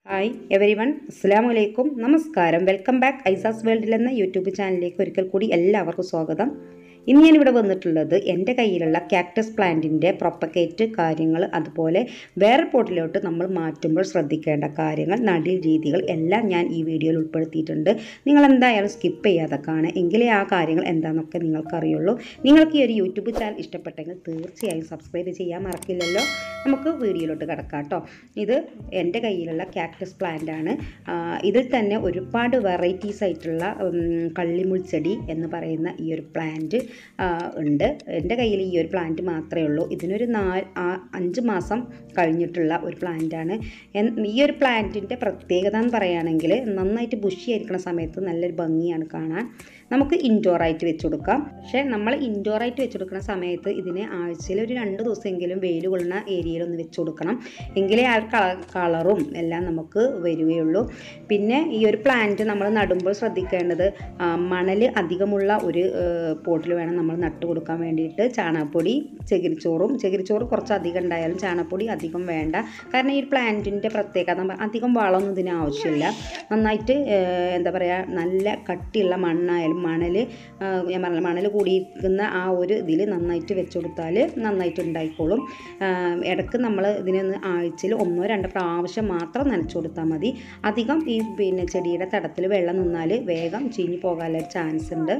hi every one അസ്സാം വലൈക്കും നമസ്കാരം വെൽക്കം ബാക്ക് ഐസാസ് വേൾഡിൽ എന്ന യൂട്യൂബ് ചാനലിലേക്ക് ഒരിക്കൽ കൂടി എല്ലാവർക്കും സ്വാഗതം ഇന്ന് ഞാനിവിടെ വന്നിട്ടുള്ളത് എൻ്റെ കയ്യിലുള്ള കാക്ടസ് പ്ലാന്റിൻ്റെ പ്രൊപ്പക്കേറ്റ് കാര്യങ്ങൾ അതുപോലെ വേറെ പോട്ടിലോട്ട് നമ്മൾ മാറ്റുമ്പോൾ ശ്രദ്ധിക്കേണ്ട കാര്യങ്ങൾ നടീൽ രീതികൾ എല്ലാം ഞാൻ ഈ വീഡിയോയിൽ ഉൾപ്പെടുത്തിയിട്ടുണ്ട് നിങ്ങൾ എന്തായാലും സ്കിപ്പ് ചെയ്യാതെ കാണുക എങ്കിലേ ആ കാര്യങ്ങൾ എന്താണെന്നൊക്കെ നിങ്ങൾക്കറിയുള്ളൂ നിങ്ങൾക്ക് ഈ ഒരു യൂട്യൂബ് ചാനൽ ഇഷ്ടപ്പെട്ടെങ്കിൽ തീർച്ചയായും സബ്സ്ക്രൈബ് ചെയ്യാൻ മറക്കില്ലല്ലോ നമുക്ക് വീഡിയോയിലോട്ട് കിടക്കാം കേട്ടോ ഇത് എൻ്റെ കയ്യിലുള്ള കാക്ടസ് പ്ലാന്റ് ആണ് ആ, ഇതിൽ തന്നെ ഒരുപാട് വെറൈറ്റീസ് ആയിട്ടുള്ള ഉം, കള്ളിമുൾ ചെടി എന്ന് പറയുന്ന ഈ ഒരു പ്ലാന്റ് ആ, ഉണ്ട് എൻ്റെ കയ്യിൽ ഈ ഒരു പ്ലാന്റ് മാത്രമേ ഉള്ളൂ ഇതിനൊരു നാല് ആ- അഞ്ച് മാസം കഴിഞ്ഞിട്ടുള്ള ഒരു പ്ലാന്റാണ് ഈ ഒരു പ്ലാന്റിൻ്റെ പ്രത്യേകത എന്ന് പറയുകയാണെങ്കിൽ നന്നായിട്ട് ബുഷി ആയിരിക്കുന്ന സമയത്ത് നല്ലൊരു ഭംഗിയാണ് കാണാൻ നമുക്ക് ഇൻഡോർ ആയിട്ട് വെച്ച് കൊടുക്കാം പക്ഷേ നമ്മൾ ഇൻഡോർ ആയിട്ട് വെച്ച് കൊടുക്കുന്ന സമയത്ത് ഇതിനെ ആഴ്ചയിൽ ഒരു രണ്ട് ദിവസമെങ്കിലും വെയിൽ കൊള്ളുന്ന ഏരിയയിൽ ഒന്ന് വെച്ച് കൊടുക്കണം എങ്കിലേ ആ കള- കളറും എല്ലാം നമുക്ക് വരികയുള്ളൂ പിന്നെ ഈ ഒരു പ്ലാന്റ് നമ്മൾ നടുമ്പോൾ ശ്രദ്ധിക്കേണ്ടത് മണൽ അധികമുള്ള ഒരു പോട്ടിൽ വേണം നമ്മൾ നട്ട് കൊടുക്കാൻ വേണ്ടിയിട്ട് ചാണകപ്പൊടി ചകിരിച്ചോറും ചകിരിച്ചോറ് കുറച്ച് അധികം ഉണ്ടായാലും ചാണകപ്പൊടി അധികം വേണ്ട കാരണം ഈ പ്ലാന്റിൻ്റെ പ്രത്യേകത എന്ന് പറഞ്ഞാൽ അധികം വളമൊന്നും ഇതിന് ആവശ്യമില്ല നന്നായിട്ട് ഏഹ്, എന്താ പറയുക നല്ല കട്ടിയുള്ള മണ്ണായാലും മണൽ ഞാൻ പറഞ്ഞ മണൽ കൂടിയിരിക്കുന്ന ആ ഒരു ഇതിൽ നന്നായിട്ട് വെച്ച് കൊടുത്താൽ നന്നായിട്ട് ഉണ്ടായിക്കോളും ആഹ്, ഇടയ്ക്ക് നമ്മൾ ഇതിനൊന്ന് ആഴ്ചയിൽ ഒന്നോ രണ്ടോ പ്രാവശ്യം മാത്രം നനച്ചു കൊടുത്താൽ മതി അധികം ഈ പിന്നെ ചെടിയുടെ തടത്തിൽ വെള്ളം നിന്നാൽ വേഗം ചീഞ്ഞു പോകാനുള്ള ഒരു ചാൻസ് ഉണ്ട്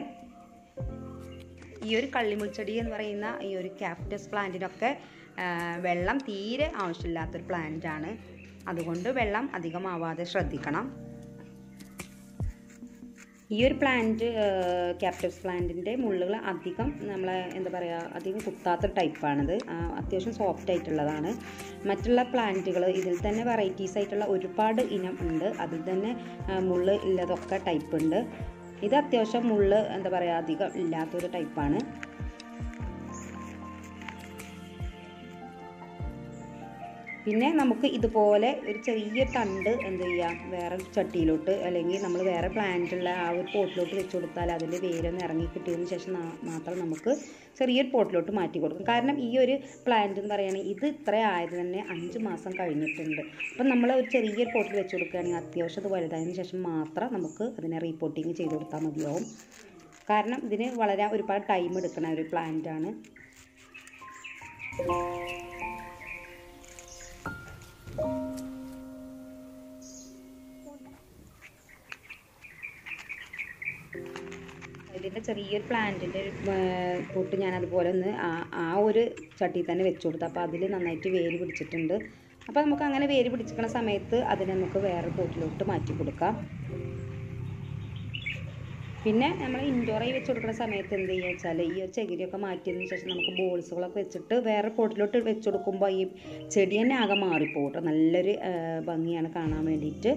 ഈ ഒരു കള്ളിമുൾച്ചെടി എന്ന് പറയുന്ന ഈ ഒരു കാപ്റ്റസ് പ്ലാന്റിനൊക്കെ ആ, വെള്ളം തീരെ ആവശ്യമില്ലാത്തൊരു പ്ലാന്റ് ആണ് അതുകൊണ്ട് വെള്ളം അധികമാവാതെ ശ്രദ്ധിക്കണം ഈ ഒരു പ്ലാന്റ് ക്യാപ്റ്റസ് പ്ലാന്റിൻ്റെ മുള്ളുകൾ അധികം നമ്മളെ എന്താ പറയുക അധികം കുത്താത്ത ടൈപ്പാണിത് അത്യാവശ്യം സോഫ്റ്റ് ആയിട്ടുള്ളതാണ് മറ്റുള്ള പ്ലാന്റുകൾ ഇതിൽ തന്നെ വെറൈറ്റീസ് ആയിട്ടുള്ള ഒരുപാട് ഇനം ഉണ്ട് അതിൽ തന്നെ ആ, മുള്ള് ഇല്ലതൊക്കെ ടൈപ്പ് ഉണ്ട് ഇത് അത്യാവശ്യം മുള്ള് എന്താ പറയുക അധികം ഇല്ലാത്തൊരു ടൈപ്പാണ് പിന്നെ നമുക്ക് ഇതുപോലെ ഒരു ചെറിയ തണ്ട് എന്ത് ചെയ്യാം വേറെ ചട്ടിയിലോട്ട് അല്ലെങ്കിൽ നമ്മൾ വേറെ പ്ലാന്റുള്ള ആ ഒരു പോട്ടിലോട്ട് വെച്ച് കൊടുത്താൽ അതിൻ്റെ വേരൊന്ന് ഇറങ്ങി കിട്ടിയതിന് ശേഷം നാ- മാത്രം നമുക്ക് ചെറിയൊരു പോട്ടിലോട്ട് മാറ്റി കൊടുക്കും കാരണം ഈ ഒരു പ്ലാന്റ് എന്ന് പറയുകയാണെങ്കിൽ ഇത് ഇത്ര ആയത് തന്നെ അഞ്ച് മാസം കഴിഞ്ഞിട്ടുണ്ട് അപ്പം നമ്മൾ ഒരു ചെറിയൊരു പോട്ടിൽ വെച്ച് കൊടുക്കുകയാണെങ്കിൽ അത്യാവശ്യം അത് വലുതായതിനു ശേഷം മാത്രം നമുക്ക് അതിനെ റീപോർട്ടിങ് ചെയ്ത് കൊടുത്താൽ മതിയാവും കാരണം ഇതിന് വളരാൻ ഒരുപാട് ടൈം എടുക്കുന്ന ഒരു പ്ലാന്റ് ആണ് ഇതിൻ്റെ ചെറിയൊരു പ്ലാന്റിൻ്റെ ഒരു പൊട്ട് ഞാൻ അതുപോലെ ഒന്ന് ആ- ആ ഒരു ചട്ടിയിൽ തന്നെ വെച്ച് കൊടുത്തു അപ്പോൾ അതിൽ നന്നായിട്ട് വേര് പിടിച്ചിട്ടുണ്ട് അപ്പോൾ നമുക്ക് അങ്ങനെ വേര് പിടിച്ചിരിക്കുന്ന സമയത്ത് അതിനെ നമുക്ക് വേറെ പോട്ടിലോട്ട് മാറ്റി കൊടുക്കാം പിന്നെ നമ്മൾ ഇൻഡോറായി വെച്ച് കൊടുക്കുന്ന സമയത്ത് എന്ത് ചെയ്യുക വെച്ചാൽ ഈ ഒരു ചകിരിയൊക്കെ മാറ്റിയതിന് ശേഷം നമുക്ക് ബോൾസുകളൊക്കെ വെച്ചിട്ട് വേറെ പോട്ടിലോട്ട് വെച്ച് കൊടുക്കുമ്പോൾ ഈ ചെടി തന്നെ ആകെ മാറിപ്പോകും കേട്ടോ നല്ലൊരു ആ, ഭംഗിയാണ് കാണാൻ വേണ്ടിയിട്ട്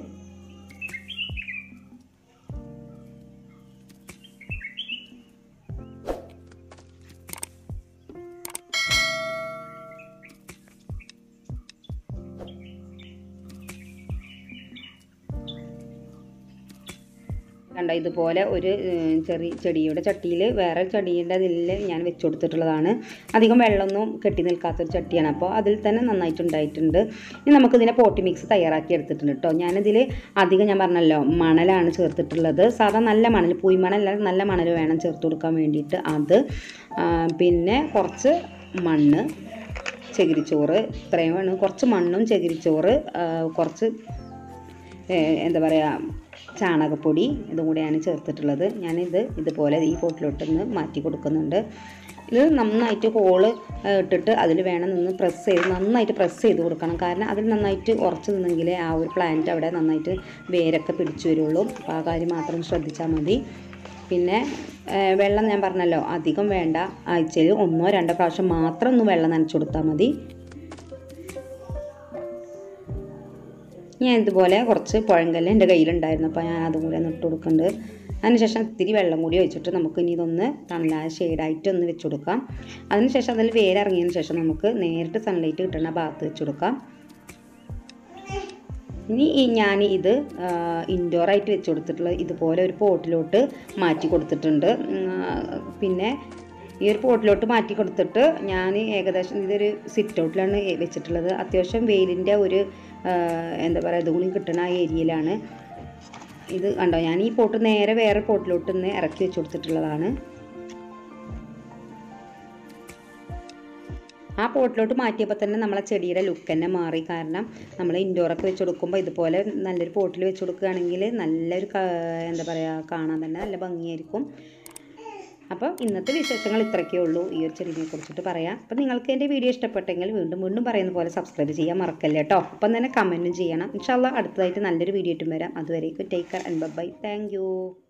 കണ്ട ഇതുപോലെ ഒരു ഏഹ്, ചെറിയ ചെടിയുടെ ചട്ടിയിൽ വേറെ ചെടിയുടെ അതിൽ ഞാൻ വെച്ച് കൊടുത്തിട്ടുള്ളതാണ് അധികം വെള്ളമൊന്നും കെട്ടി നിൽക്കാത്തൊരു ചട്ടിയാണ് അപ്പോൾ അതിൽ തന്നെ നന്നായിട്ട് ഉണ്ടായിട്ടുണ്ട് ഇനി നമുക്കിതിനെ പോട്ടി മിക്സ് തയ്യാറാക്കി എടുത്തിട്ടുണ്ട് കേട്ടോ ഞാനിതിൽ അധികം ഞാൻ പറഞ്ഞല്ലോ മണലാണ് ചേർത്തിട്ടുള്ളത് സാധാ നല്ല മണൽ പൂയ്മണല്ല നല്ല മണൽ വേണം ചേർത്ത് കൊടുക്കാൻ വേണ്ടിയിട്ട് അത് ആ, പിന്നെ കുറച്ച് മണ്ണ് ചകിരിച്ചോറ് ഇത്രയും വേണം കുറച്ച് മണ്ണും ചകിരിച്ചോറ് ആ, കുറച്ച് ഏഹ് എന്താ പറയുക ചാണകപ്പൊടി ഇതും കൂടെയാണ് ചേർത്തിട്ടുള്ളത് ഞാനിത് ഇതുപോലെ ഈ പോട്ടിലോട്ടൊന്ന് മാറ്റി കൊടുക്കുന്നുണ്ട് ഇത് നന്നായിട്ട് ഹോള് ഇട്ടിട്ട് അതിൽ വേണം നിന്ന് പ്രസ് ചെയ്ത് നന്നായിട്ട് പ്രസ് ചെയ്ത് കൊടുക്കണം കാരണം അതിൽ നന്നായിട്ട് ഉറച്ചു നിന്നെങ്കിലേ ആ ഒരു പ്ലാന്റ് അവിടെ നന്നായിട്ട് വേരൊക്കെ പിടിച്ചു വരുള്ളൂ അപ്പോൾ ആ കാര്യം മാത്രം ശ്രദ്ധിച്ചാൽ മതി പിന്നെ ഏഹ് വെള്ളം ഞാൻ പറഞ്ഞല്ലോ അധികം വേണ്ട ആഴ്ചയിൽ ഒന്നോ രണ്ടോ പ്രാവശ്യം മാത്രം ഒന്ന് വെള്ളം നനച്ചു കൊടുത്താൽ മതി ഞാൻ ഇതുപോലെ കുറച്ച് പുഴങ്കല്ല് എൻ്റെ കയ്യിലുണ്ടായിരുന്നു അപ്പോൾ ഞാൻ അതും കൂടി ഒന്ന് ഇട്ട് കൊടുക്കുന്നുണ്ട് അതിനുശേഷം ഇത്തിരി വെള്ളം കൂടി ഒഴിച്ചിട്ട് നമുക്ക് ഇനി ഇതൊന്ന് തണലായ ഷെയ്ഡായിട്ട് ഒന്ന് വെച്ച് കൊടുക്കാം അതിനുശേഷം അതിൽ വേരിറങ്ങിയതിന് ശേഷം നമുക്ക് നേരിട്ട് സൺലൈറ്റ് കിട്ടുന്ന ഭാഗത്ത് വെച്ച് കൊടുക്കാം ഇനി ഈ ഞാൻ ഇത് ഇൻഡോറായിട്ട് വെച്ച് കൊടുത്തിട്ടുള്ള ഇതുപോലെ ഒരു പോട്ടിലോട്ട് മാറ്റി കൊടുത്തിട്ടുണ്ട് ഉം, ആ, പിന്നെ ഈ ഒരു പോട്ടിലോട്ട് മാറ്റി കൊടുത്തിട്ട് ഞാൻ ഏകദേശം ഇതൊരു സിറ്റ് ഔട്ടിലാണ് വെച്ചിട്ടുള്ളത് അത്യാവശ്യം വെയിലിൻ്റെ ഒരു ആ, എന്താ പറയുക ഇതും കൂടി കിട്ടുന്ന ആ ഏരിയയിലാണ് ഇത് കണ്ടോ ഞാൻ ഈ പോട്ട് നേരെ വേറെ പോട്ടിലോട്ട് ഇന്ന് ഇറക്കി വെച്ച് കൊടുത്തിട്ടുള്ളതാണ് ആ പോട്ടിലോട്ട് മാറ്റിയപ്പോൾ തന്നെ നമ്മളെ ചെടിയുടെ ലുക്ക് തന്നെ മാറി കാരണം നമ്മൾ ഇൻഡോറൊക്കെ വെച്ച് കൊടുക്കുമ്പോൾ ഇതുപോലെ നല്ലൊരു പോട്ടിൽ വെച്ച് കൊടുക്കുകയാണെങ്കിൽ നല്ലൊരു ക- എന്താ പറയുക കാണാൻ തന്നെ നല്ല ഭംഗിയായിരിക്കും അപ്പോൾ ഇന്നത്തെ വിശേഷങ്ങൾ ഇത്രയൊക്കെ ഉള്ളൂ ഈ ഒരു ചെടിയെ കുറിച്ചിട്ട് പറയാം അപ്പോൾ നിങ്ങൾക്ക് എൻ്റെ വീഡിയോ ഇഷ്ടപ്പെട്ടെങ്കിൽ വീണ്ടും വീണ്ടും പറയുന്ന പോലെ സബ്സ്ക്രൈബ് ചെയ്യാൻ മറക്കല്ലേ കേട്ടോ അപ്പം തന്നെ കമൻറ്റും ചെയ്യണം ഇൻഷാല്ല അടുത്തതായിട്ട് നല്ലൊരു വീഡിയോ ഇട്ടും വരാം അതുവരേക്കും take care and bye thank U